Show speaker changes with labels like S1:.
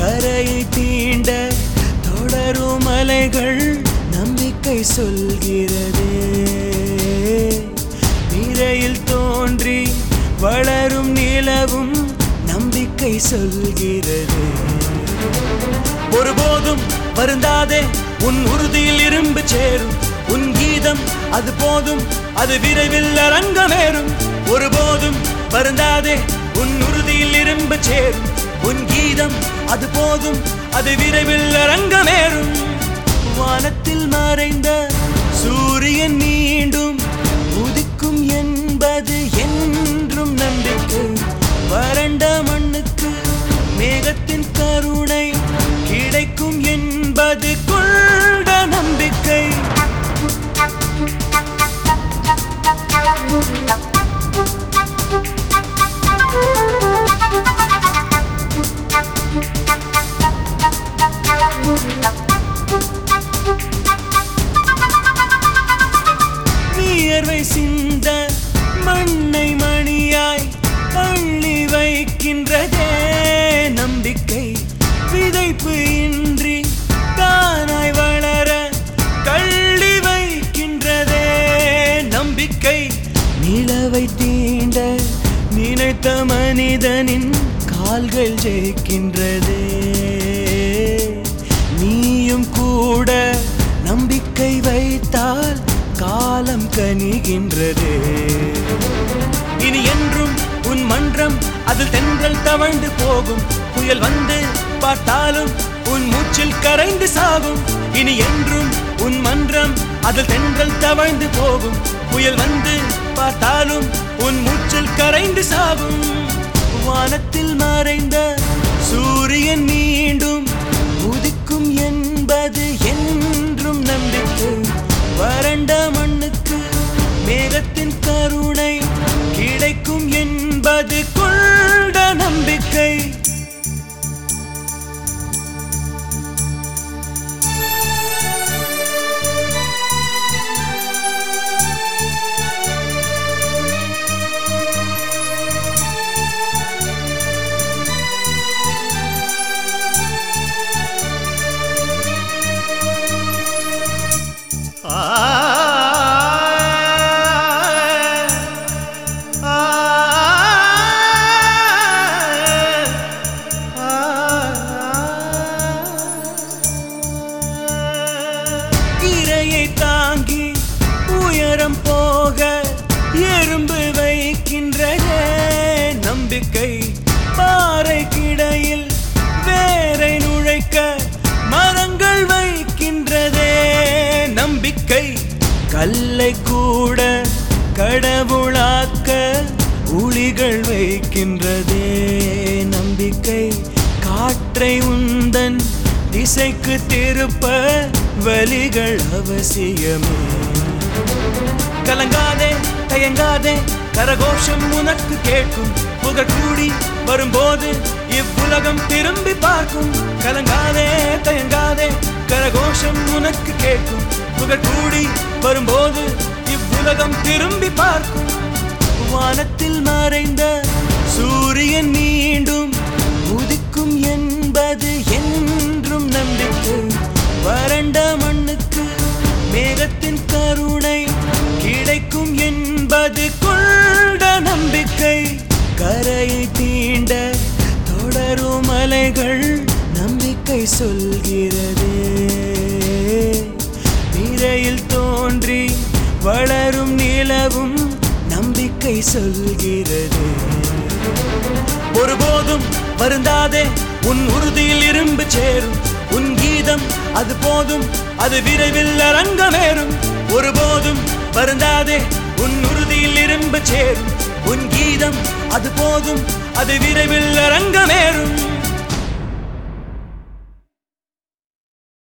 S1: கரையை தீண்ட தொடரும் அலைகள் நம்பிக்கை சொல்கிறதே திரையில் தோன்றி வளரும் நிலவும் நம்பிக்கை சொல்கிறது ஒருபோதும் வருந்தாதே உன் உறுதியில் இரும்பு சேரும் உன் கீதம் அது போதும் அது விரைவில் அரங்கமேறும் ஒருபோதும் வருந்தாதே உன் உறுதியில் இரும்பு சேரும் உன் கீதம் அது போதும் அது விரைவில் அரங்கமேறும் வானத்தில் மறைந்த சூரியன் மீண்டும் உதிக்கும் என்பது என்றும் நம்பிக்கை வறண்ட மண்ணுக்கு மேகத்தின் கருணை கிடைக்கும் என்பது கொண்ட நம்பிக்கை வியர்வை சிந்த மண்ணை மணியாய் அள்ளி வைக்கின்றதே நம்பிக்கை விதைப்பு இன்றி தானாய் வளர கள்ளி வைக்கின்றதே நம்பிக்கை நிலவை தீண்ட நினைத்த மனிதனின் கால்கள் ஜெயிக்கின்றதே நீயும் கூட நம்பிக்கை வைத்தால் காலம் கனிகின்றதே இனி என்றும் உன் மன்றம் அதில் தென்றல் தவழ்ந்து போகும் புயல் வந்து பார்த்தாலும் உன் மூச்சில் கரைந்து சாகும் இனி என்றும் உன் மன்றம் அதில் தென்றல் தவழ்ந்து போகும் புயல் வந்து பார்த்தாலும் உன் மூச்சில் கரைந்து சாகும் வானத்தில் மறைந்த சூரியன் மீண்டும் உதிக்கும் என்பது என்றும் நம்பிக்கை வறண்ட மண்ணுக்கு மேகத்தின் கருணை கிடைக்கும் என்பது கொண்ட நம்பிக்கை இரையை தாங்கி உயரம் போக எறும்பு வைக்கின்றதே நம்பிக்கை பாறை கிடையில் வேரை நுழைக்க மரங்கள் வைக்கின்றதே நம்பிக்கை கல்லை கூட கடவுளாக்க உளிகள் வைக்கின்றதே நம்பிக்கை காற்றை உந்தன் திசைக்கு திருப்ப வலிகள் அவசியமே கலங்காதே தயங்காதே கரகோஷம் உனக்கு கேட்கும் புகழ் கூடி வரும்போது இவ்வுலகம் திரும்பி பார்க்கும் கலங்காதே தயங்காதே கரகோஷம் உனக்கு கேட்கும் புகழ் கூடி வரும்போது இவ்வுலகம் திரும்பி பார்க்கும் வானத்தில் மறைந்த சூரியன் மீண்டும் உதிக்கும் என்பது என்றும் நம்பிக்கை வறண்ட மண்ணுக்கு மேகத்தின் கருணை கிடைக்கும் என்பது கொண்ட நம்பிக்கை கரையை தீண்ட தொடரும் அலைகள் நம்பிக்கை சொல்கிறதே திரையில் தோன்றி வளரும் நிலவும் நம்பிக்கை சொல்கிறது ஒருபோதும் வருந்தாதே உன் உறுதியில் இரும்பு சேரும் உன் கீதம் அது போதும் அது விரைவில் அரங்கமேறும் ஒருபோதும் வருந்தாதே உன் உறுதியில் இரும்பு சேரும் உன் கீதம் அது போதும் அது விரைவில் அரங்கமே